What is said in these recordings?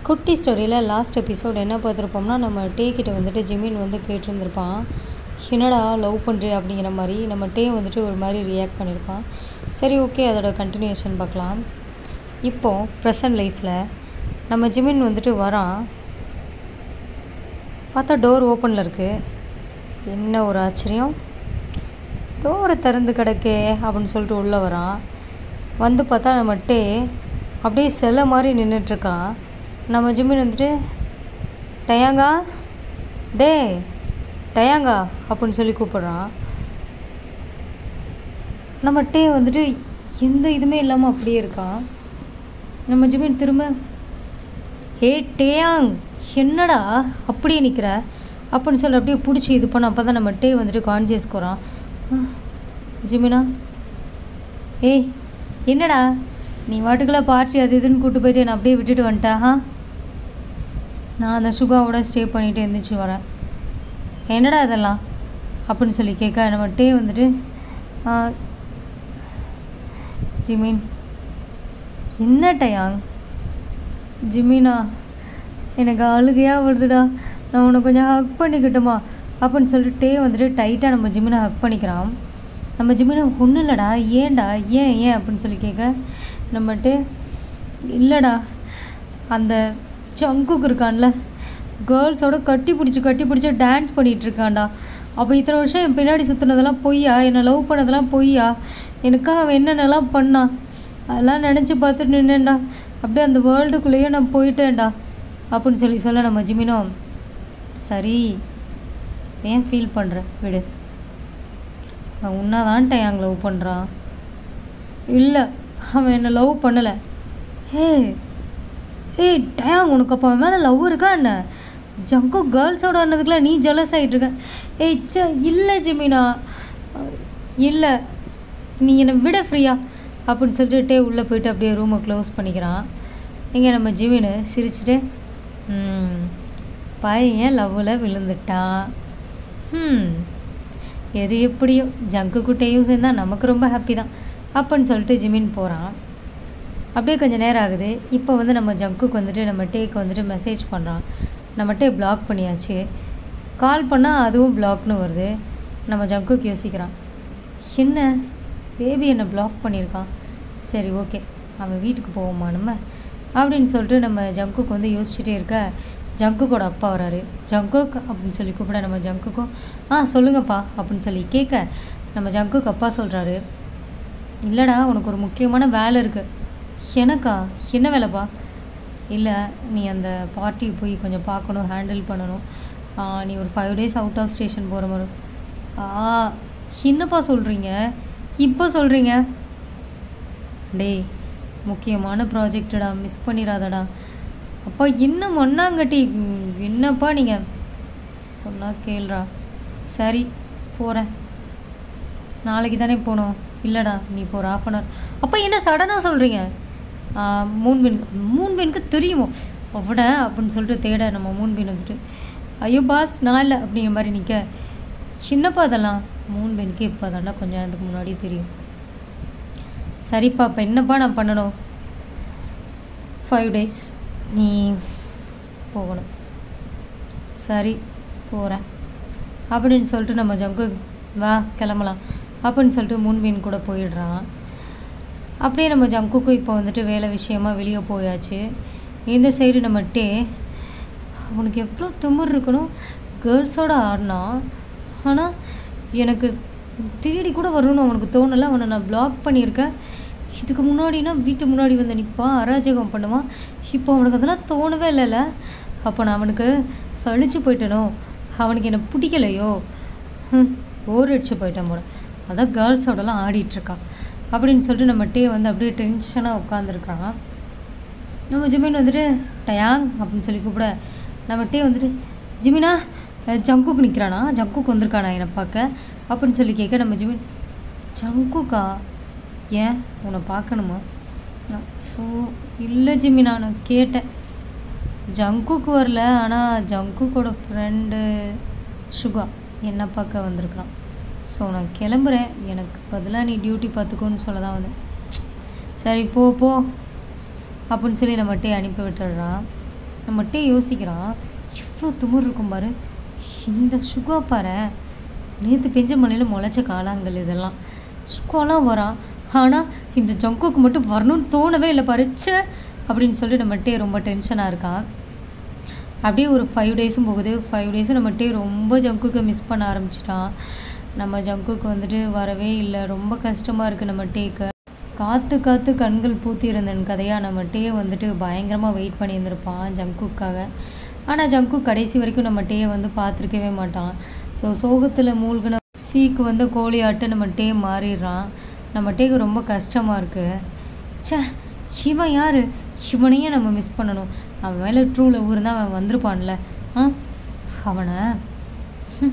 குட்டி ஸ்டோரியில் last episode என்ன பார்த்துருப்போம்னா நம்ம டே கிட்ட வந்துட்டு ஜெமீன் வந்து கேட்டிருந்திருப்பான் என்னடா லவ் பண்ணுறிய அப்படிங்கிற மாதிரி நம்ம டே வந்துட்டு ஒரு மாதிரி ரியாக்ட் பண்ணியிருப்பான் சரி ஓகே அதோட கண்டினியூஷன் பார்க்கலாம் இப்போது ப்ரெசன்ட் லைஃப்பில் நம்ம ஜிமின் வந்துட்டு வரான் பார்த்தா டோர் ஓப்பனில் இருக்குது என்ன ஒரு ஆச்சரியம் டோரை திறந்து கிடக்கே அப்படின்னு சொல்லிட்டு உள்ளே வரான் வந்து பார்த்தா நம்ம டே அப்படியே சிலை மாதிரி நின்றுட்டுருக்கான் நம்ம ஜிம்மின் வந்துட்டு டயாங்கா டே டயாங்கா அப்படின்னு சொல்லி கூப்பிட்றான் நம்ம டே வந்துட்டு எந்த இதுவுமே இல்லாமல் அப்படியே இருக்கான் நம்ம ஜிமின் திரும்ப ஏ டேயாங் என்னடா அப்படியே நிற்கிற அப்படின்னு சொல்லி அப்படியே பிடிச்சி இது பண்ண அப்போ தான் நம்ம டே வந்துட்டு கான்சியஸ்க்கு வரான் ஜிமினா ஏய் என்னடா நீ வாட்டுக்கெல்லாம் பார்ட்டி அது இதுன்னு கூப்பிட்டு போயிட்டு என்னை அப்படியே விட்டுட்டு வந்துட்டா ஆ நான் அந்த சுகாவோட ஸ்டே பண்ணிட்டு எழுந்திரிச்சு வரேன் என்னடா இதெல்லாம் அப்படின்னு சொல்லி கேட்க நம்ம டே வந்துட்டு "ஆ, ஜிமின் என்ன டயாங் ஜிமினா எனக்கு அழுகையாக வருதுடா நான் உன்னை கொஞ்சம் ஹக் பண்ணிக்கிட்டுமா அப்படின்னு சொல்லிட்டு டே வந்துட்டு டைட்டாக நம்ம ஜிமினை ஹக் பண்ணிக்கிறான் நம்ம ஜிமினை ஒன்றும் இல்லைடா ஏன்டா ஏன் ஏன் அப்படின்னு சொல்லி கேட்க நம்மட்டு இல்லைடா அந்த ஜங்குக்கு இருக்கான்ல கேர்ள்ஸோட கட்டி பிடிச்சி கட்டி பிடிச்சி டான்ஸ் பண்ணிகிட்டு இருக்கான்டா அப்போ இத்தனை வருஷம் என் பின்னாடி சுற்றுனதெல்லாம் பொய்யா என்னை லவ் பண்ணதெல்லாம் பொய்யா எனக்காக அவன் என்னென்னலாம் பண்ணான் அதெல்லாம் நினச்சி பார்த்துட்டு நின்னேன்டா அப்படியே அந்த வேர்ல்டுக்குள்ளேயே நான் போயிட்டேன்டா அப்படின்னு சொல்லி சொல்ல நம்ம ஜிமினோ சரி ஏன் ஃபீல் பண்ணுற விடு நான் உன்னாதான் டயாங் லவ் பண்ணுறான் இல்லை அவன் என்னை லவ் பண்ணலை ஹே ஏய் டயாங் உனக்கு அப்போ அவன் மேலே லவ் இருக்கா என்ன ஜங்கோ கேர்ள்ஸோட ஆனதுக்குலாம் நீ ஜெலஸ் ஆகிட்டு இருக்க ஏய் ச்சே இல்லை ஜிமினா இல்லை நீ என்னை விட ஃப்ரீயா அப்படின்னு சொல்லிட்டு டே உள்ளே போயிட்டு அப்படியே ரூமை க்ளோஸ் பண்ணிக்கிறான் இங்கே நம்ம ஜிமினு சிரிச்சுட்டு "ம், பையன் லவ்வில் விழுந்துட்டான் ம் எது எப்படியோ ஜங்கு குட்டையும் சேர்ந்தா நமக்கு ரொம்ப ஹாப்பி தான் அப்படின்னு சொல்லிட்டு ஜிமின் போகிறான் அப்படியே கொஞ்சம் நேரம் ஆகுது இப்போ வந்து நம்ம ஜங்குக்கு வந்துட்டு நம்ம டேக்கு வந்துட்டு மெசேஜ் பண்ணுறான் நம்ம டே பிளாக் பண்ணியாச்சு கால் பண்ணால் அதுவும் பிளாக்னு வருது நம்ம ஜங்குக்கு யோசிக்கிறான் என்ன பேபி என்னை பிளாக் பண்ணியிருக்கான் சரி ஓகே அவன் வீட்டுக்கு போவோமா நம்ம அப்படின்னு சொல்லிட்டு நம்ம ஜங்குக்கு வந்து யோசிச்சுட்டே இருக்க ஜங்குக்கோட அப்பா வராரு ஜங்குக் அப்படின்னு சொல்லி கூப்பிட நம்ம ஜங்குக்கும் ஆ சொல்லுங்கப்பா அப்படின்னு சொல்லி கேட்க நம்ம ஜங்குக்கு அப்பா சொல்கிறாரு இல்லைடா உனக்கு ஒரு முக்கியமான வேலை இருக்குது எனக்கா என்ன வேலைப்பா இல்லை நீ அந்த பார்ட்டிக்கு போய் கொஞ்சம் பார்க்கணும் ஹேண்டில் பண்ணணும் ஆ, நீ ஒரு five days out of station போகிற மாதிரி ஆ என்னப்பா சொல்கிறீங்க இப்போ சொல்கிறீங்க டேய் முக்கியமான ப்ராஜெக்டடா மிஸ் பண்ணிடாதடா அப்பா என்ன மண்ணாங்கட்டி ம், என்னப்பா நீங்கள் சொன்னால் கேளுடா சரி போகிறேன் நாளைக்கு தானே போகணும் இல்லைடா நீ இப்போ ஒரு ஆஃப் அன் ஹவர் அப்போ என்ன சடனாக சொல்கிறீங்க மூன்பின் மூன்பினுக்கு தெரியுமோ அவட அப்படின்னு சொல்லிட்டு தேட நம்ம மூன்பின் வந்துட்டு ஐயோ பாஸ் நான் இல்லை அப்படிங்கிற மாதிரி நிற்க என்னப்பா அதெல்லாம் மூன்பினுக்கு இப்போ அதெல்லாம் கொஞ்ச நேரத்துக்கு முன்னாடி தெரியும் சரிப்பா இப்போ என்னப்பா நான் பண்ணணும் ஃபைவ் டேஸ் நீ போகணும் சரி போகிறேன் அப்படின்னு சொல்லிட்டு நம்ம ஜங்கு வா கிளம்பலாம் அப்படின்னு சொல்லிட்டு முன்வீன் கூட போயிடுறான் அப்படியே நம்ம ஜங்குக்கும் இப்போ வந்துட்டு வேலை விஷயமா வெளியே போயாச்சு இந்த சைடு நம்ம டே அவனுக்கு எவ்வளோ திமிர் இருக்கணும் கேர்ள்ஸோட ஆடினா ஆனால் எனக்கு தேடி கூட வரணும்னு அவனுக்கு தோணலை அவனை நான் பிளாக் பண்ணியிருக்கேன் இதுக்கு முன்னாடினா வீட்டு முன்னாடி வந்து நிற்பான் அராஜகம் பண்ணுவான் இப்போ அவனுக்கு அதெல்லாம் தோணவே இல்லைல்ல அப்போ நான் அவனுக்கு சலிச்சு போயிட்டேனோ அவனுக்கு என்னை பிடிக்கலையோ ஹம், போர் அடிச்சு போயிட்டேன் போல அதான் கேர்ள்ஸோடலாம் ஆடிட்டுருக்கான் அப்படின்னு சொல்லிட்டு நம்ம டே வந்து அப்படியே டென்ஷனாக உட்காந்துருக்கான் நம்ம ஜிமின் வந்துட்டு டயாங் அப்படின்னு சொல்லி கூப்பிட நம்ம டே வந்துட்டு ஜிமினா அஹ், ஜங்குக்கு நிற்கிறானா ஜங்குக்கு வந்திருக்கானா என்னை பார்க்க அப்படின்னு சொல்லி கேட்க நம்ம ஜிமின் ஜங்குக்கா ஏன் உன்னை பார்க்கணுமா நான் ஸோ இல்லை ஜிமினா நான் கேட்டேன் ஜங்குக்கு வரல ஆனால் ஜங்குக்கோட ஃப்ரெண்டு சுகா என்னை பார்க்க வந்திருக்கிறான் ஸோ நான் கிளம்புறேன் எனக்கு பதிலாக நீ டியூட்டி பார்த்துக்கோன்னு சொல்ல தான் வந்தேன் சரி போ போ அப்படின்னு சொல்லி நம்ம டே அனுப்பி விட்டுடுறான் நம்மகிட்டே யோசிக்கிறான் இவ்வளோ துமுறு இருக்கும் பாரு இந்த சுகா பாரு நேற்று பெஞ்ச மலையில் முளைச்ச காளான்கள் இதெல்லாம் சுகாலாம் வரான் ஆனால் இந்த ஜங்குக்கு மட்டும் வரணும்னு தோணவே இல்லை பாரு ச்சே அப்படின்னு சொல்லிட்டு நம்மகிட்டே ரொம்ப டென்ஷனாக இருக்கான் அப்படியே ஒரு ஃபைவ் டேஸும் போகுது ஃபைவ் டேஸும் நம்மகிட்டே ரொம்ப ஜங்குக்கு மிஸ் பண்ண ஆரம்பிச்சிட்டான் நம்ம ஜங்குக்கு வந்துட்டு வரவே இல்லை ரொம்ப கஷ்டமாக இருக்குது நம்ம டேக்கு காத்து காத்து கண்கள் பூத்தி இருந்தன் கதையாக நம்ம டே வந்துட்டு பயங்கரமாக வெயிட் பண்ணியிருந்திருப்பான் ஜங்குக்காக ஆனால் ஜங்கு கடைசி வரைக்கும் நம்ம டே வந்து பார்த்துருக்கவே மாட்டான் ஸோ சோகத்தில் மூழ்கின சீக்கு வந்து கோழி ஆட்டு நம்ம டே மாறிடுறான் நம்ம டேக்கு ரொம்ப கஷ்டமாக இருக்குது ச்சே இவன் யார் இவனையே நம்ம மிஸ் பண்ணணும் அவன் மேலே ட்ரூவில் ஊருந்தா அவன் வந்திருப்பான்ல ஆ அவனை ஹம்.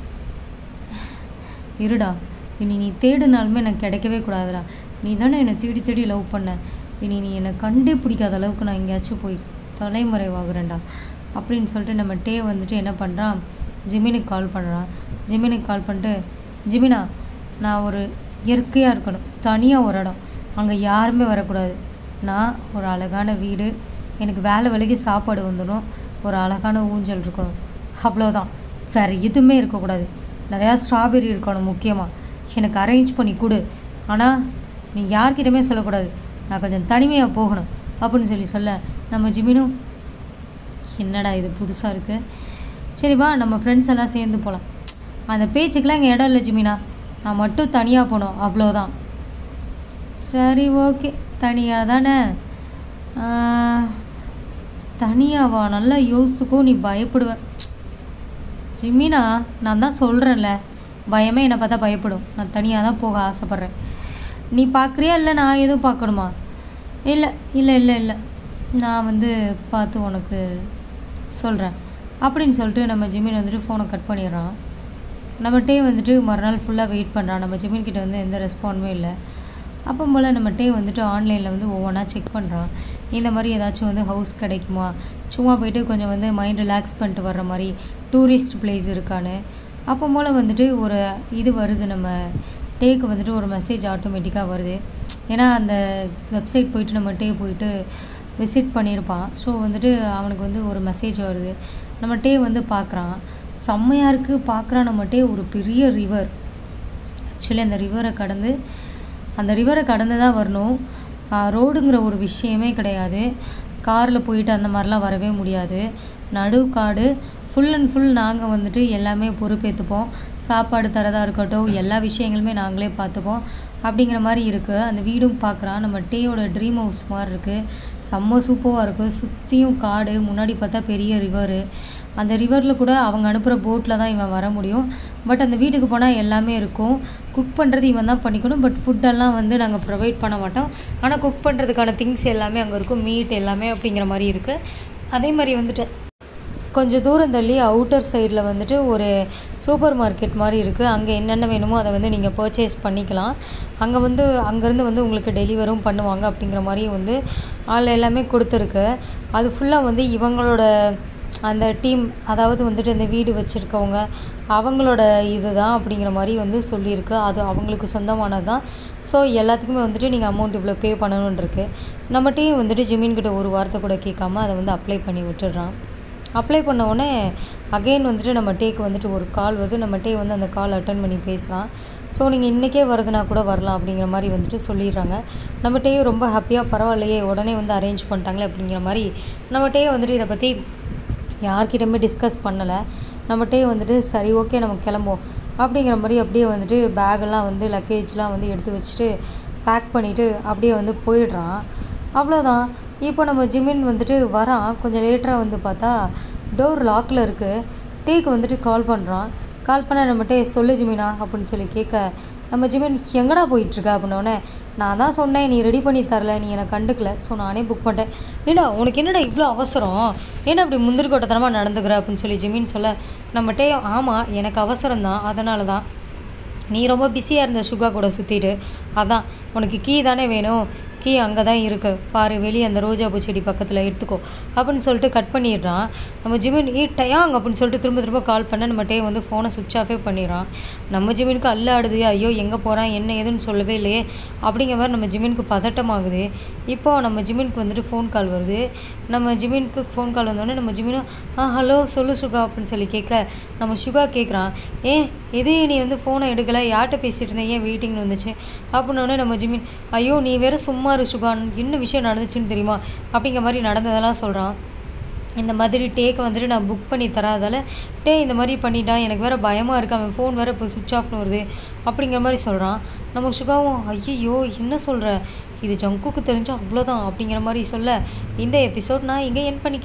இருடா இனி நீ தேடினாலுமே எனக்கு கிடைக்கவே கூடாதுடா நீ தானே என்னை தேடி தேடி லவ் பண்ண இனி நீ என்னை கண்டே பிடிக்காத அளவுக்கு நான் எங்கேயாச்சும் போய் தலைமறைவாகுறேன்டா அப்படின்னு சொல்லிட்டு நம்ம டே வந்துட்டு என்ன பண்ணுறான் ஜிமினுக்கு கால் பண்ணுறான் ஜிமினுக்கு கால் பண்ணிட்டு ஜிமினா நான் ஒரு இயற்கையாக இருக்கணும் தனியாக ஒரு இடம் அங்கே யாருமே வரக்கூடாது நான் ஒரு அழகான வீடு எனக்கு வேலை வேலைக்கு சாப்பாடு வந்துடும் ஒரு அழகான ஊஞ்சல் இருக்கணும் அவ்வளோதான் வேறு எதுவுமே இருக்கக்கூடாது நிறையா ஸ்ட்ராபெரி இருக்கணும் முக்கியமாக எனக்கு அரேஞ்ச் பண்ணி கொடு ஆனால் நீ யார்கிட்டயுமே சொல்லக்கூடாது நான் கொஞ்சம் தனிமையாக போகணும் அப்படின்னு சொல்லி சொல்ல நம்ம ஜிமினும் என்னடா இது புதுசாக இருக்குது சரி வா நம்ம ஃப்ரெண்ட்ஸ் எல்லாம் சேர்ந்து போகலாம் அந்த பேச்சுக்கெலாம் இங்கே இடம் இல்லை ஜிமினா நான் மட்டும் தனியாக போகணும் அவ்வளோதான் சரி ஓகே தனியாக தானே தனியாவா நல்லா யோசிச்சுக்கோ நீ பயப்படுவ ஜிமினா நான் தான் சொல்கிறேன்ல பயமே என்னை பார்த்தா பயப்படும் நான் தனியாக தான் போக ஆசைப்பட்றேன் நீ பார்க்குறியா இல்லை நான் எதுவும் பார்க்கணுமா இல்லை இல்லை இல்லை இல்லை நான் வந்து பார்த்து உனக்கு சொல்கிறேன் அப்படின்னு சொல்லிட்டு நம்ம ஜிமின் வந்துட்டு ஃபோனை கட் பண்ணிடுறான் நம்ம டே வந்துட்டு மறுநாள் ஃபுல்லாக வெயிட் பண்ணுறான் நம்ம ஜிமின் கிட்ட வந்து எந்த ரெஸ்பாண்டுமே இல்லை அப்போ போல் நம்ம டே வந்துட்டு ஆன்லைனில் வந்து ஒவ்வொன்றா செக் பண்ணுறான் இந்த மாதிரி ஏதாச்சும் வந்து ஹவுஸ் கிடைக்குமா சும்மா போயிட்டு கொஞ்சம் வந்து மைண்ட் ரிலாக்ஸ் பண்ணிட்டு வர்ற மாதிரி டூரிஸ்ட் பிளேஸ் இருக்கான்னு அப்போ போல் வந்துட்டு ஒரு இது வருது நம்ம டேக்கு வந்துட்டு ஒரு மெசேஜ் ஆட்டோமேட்டிக்காக வருது ஏன்னா அந்த வெப்சைட் போயிட்டு நம்ம டே போயிட்டு விசிட் பண்ணியிருப்பான் ஸோ வந்துட்டு அவனுக்கு வந்து ஒரு மெசேஜ் வருது நம்ம டே வந்து பார்க்குறான் செம்மையாக இருக்குது பார்க்குறான் நம்ம டே ஒரு பெரிய ரிவர் ஆக்சுவலி அந்த ரிவரை கடந்து அந்த ரிவரை கடந்து தான் வரணும் ரோடுங்கிற ஒரு விஷயமே கிடையாது காரில் போயிட்டு அந்த மாதிரிலாம் வரவே முடியாது நடுக்காடு ஃபுல் அண்ட் ஃபுல் நாங்கள் வந்துட்டு எல்லாமே பொறுப்பேற்றுப்போம் சாப்பாடு தரதாக இருக்கட்டும் எல்லா விஷயங்களுமே நாங்களே பார்த்துப்போம் அப்படிங்கிற மாதிரி இருக்குது அந்த வீடும் பார்க்குறான் நம்ம டேயோட ட்ரீம் ஹவுஸ் மாதிரி இருக்குது செம்ம சூப்பராக இருக்குது சுற்றியும் காடு முன்னாடி பார்த்தா பெரிய ரிவரு அந்த ரிவரில் கூட அவங்க அனுப்புகிற போட்டில் தான் இவன் வர முடியும் பட் அந்த வீட்டுக்கு போனால் எல்லாமே இருக்கும் குக் பண்ணுறது இவன் தான் பண்ணிக்கணும் பட் ஃபுட்டெல்லாம் வந்து நாங்கள் ப்ரொவைட் பண்ண மாட்டோம் ஆனால் குக் பண்ணுறதுக்கான திங்ஸ் எல்லாமே அங்கே இருக்கும் மீட் எல்லாமே அப்படிங்கிற மாதிரி இருக்குது அதே மாதிரி வந்துட்டு கொஞ்சம் தூரம் தள்ளி அவுட்டர் சைடில் வந்துட்டு ஒரு சூப்பர் மார்க்கெட் மாதிரி இருக்குது அங்கே என்னென்ன வேணுமோ அதை வந்து நீங்கள் பர்ச்சேஸ் பண்ணிக்கலாம் அங்கே வந்து அங்கேருந்து வந்து உங்களுக்கு டெலிவரும் பண்ணுவாங்க அப்படிங்கிற மாதிரி வந்து ஆள் எல்லாமே கொடுத்துருக்கு அது ஃபுல்லாக வந்து இவங்களோட அந்த டீம் அதாவது வந்துட்டு இந்த வீடு வச்சுருக்கவங்க அவங்களோட இதுதான் அப்படிங்கிற மாதிரி வந்து சொல்லியிருக்கு அது அவங்களுக்கு சொந்தமானது தான் ஸோ எல்லாத்துக்குமே வந்துட்டு நீங்கள் அமௌண்ட் இவ்வளோ பே பண்ணணும்னு இருக்கு நம்ம டீம் வந்துட்டு ஜிமின் கிட்ட ஒரு வார்த்தை கூட கேட்காம அதை வந்து அப்ளை பண்ணி விட்டுடுறான் அப்ளை பண்ண உடனே அகைன் வந்துட்டு நம்ம டேக்கு வந்துட்டு ஒரு கால் வருது நம்ம டே வந்து அந்த கால் அட்டன் பண்ணி பேசலாம் ஸோ நீங்கள் இன்றைக்கே வருதுன்னா கூட வரலாம் அப்படிங்கிற மாதிரி வந்துட்டு சொல்லிடுறாங்க நம்ம டே ரொம்ப ஹாப்பியாக பரவாயில்லையே உடனே வந்து அரேஞ்ச் பண்ணிட்டாங்களே அப்படிங்கிற மாதிரி நம்ம டே வந்துட்டு இதை பற்றி யார்கிட்டயுமே டிஸ்கஸ் பண்ணலை நம்ம டே வந்துட்டு சரி ஓகே நம்ம கிளம்புவோம் அப்படிங்கிற மாதிரி அப்படியே வந்துட்டு பேகெல்லாம் வந்து லக்கேஜ்லாம் வந்து எடுத்து வச்சுட்டு பேக் பண்ணிவிட்டு அப்படியே வந்து போயிடுறான் அவ்வளோதான் இப்போ நம்ம ஜிமின் வந்துட்டு வரான் கொஞ்சம் லேட்டராக வந்து பார்த்தா டோர் லாக்கில் இருக்குது டேக்கு வந்துட்டு கால் பண்ணுறான் கால் பண்ண நம்மகிட்ட சொல்லு ஜிமினா அப்படின்னு சொல்லி கேட்க நம்ம ஜிமின் எங்கடா போயிட்டுருக்க அப்படின்னோடனே நான் தான் சொன்னேன் நீ ரெடி பண்ணி தரல நீ என்னை கண்டுக்கல ஸோ நானே புக் பண்ணிட்டேன் ஏடா உனக்கு என்னடா இவ்வளோ அவசரம் ஏன்னா அப்படி முந்திரிக்கோட்டத்தனமாக நடந்துக்கிற அப்படின்னு சொல்லி ஜிமின் சொல்ல நம்மகிட்டே ஆமாம் எனக்கு அவசரம் தான் அதனால தான் நீ ரொம்ப பிஸியாக இருந்த சுகா கூட சுற்றிட்டு அதான் உனக்கு கீ தானே வேணும் கீ அங்கே தான் இருக்கு பாரு வெளியே அந்த ரோஜா பூ செடி பக்கத்தில் எடுத்துக்கோ அப்படின்னு சொல்லிட்டு கட் பண்ணிடுறான் நம்ம ஜிமின் ஏ டயாங் அப்படின்னு சொல்லிட்டு திரும்ப திரும்ப கால் பண்ண நம்ம டே வந்து ஃபோனை சுவிட்ச் ஆஃபே பண்ணிடுறான் நம்ம ஜிமினுக்கு அல்ல ஆடுது ஐயோ எங்கே போகிறான் என்ன ஏதுன்னு சொல்லவே இல்லையே அப்படிங்கிற மாதிரி நம்ம ஜிமினுக்கு பதட்டமாகுது இப்போ நம்ம ஜிமினுக்கு வந்துட்டு ஃபோன் கால் வருது நம்ம ஜிமினுக்கு ஃபோன் கால் வந்தோடனே நம்ம ஜிமினும் ஆ ஹலோ சொல்லு சுகா அப்படின்னு சொல்லி கேட்க நம்ம சுகா கேட்குறான் ஏன் எதே நீ வந்து ஃபோனை எடுக்கலை யார்கிட்ட பேசிகிட்டு இருந்தேன் ஏன் வெயிட்டிங்னு வந்துச்சு அப்படின்னோடனே நம்ம ஜிமின் ஐயோ நீ வேற சும்மா இரு சுகான் என்ன விஷயம் நடந்துச்சுன்னு தெரியுமா அப்படிங்கிற மாதிரி நடந்ததெல்லாம் சொல்கிறான் இந்த மாதிரி டேக்கு வந்துட்டு நான் புக் பண்ணி தராதால டே இந்த மாதிரி பண்ணிட்டான் எனக்கு வேறு பயமாக இருக்கு அவன் ஃபோன் வேறு இப்போ சுவிட்ச் ஆஃப்னு வருது அப்படிங்கிற மாதிரி சொல்கிறான் நம்ம சுகாவும் ஐயையோ என்ன சொல்கிற இது ஜங்குக்கு தெரிஞ்சால் அவ்வளோதான் அப்படிங்கிற மாதிரி சொல்ல இந்த எபிசோட் நான் இங்கே என் பண்ணி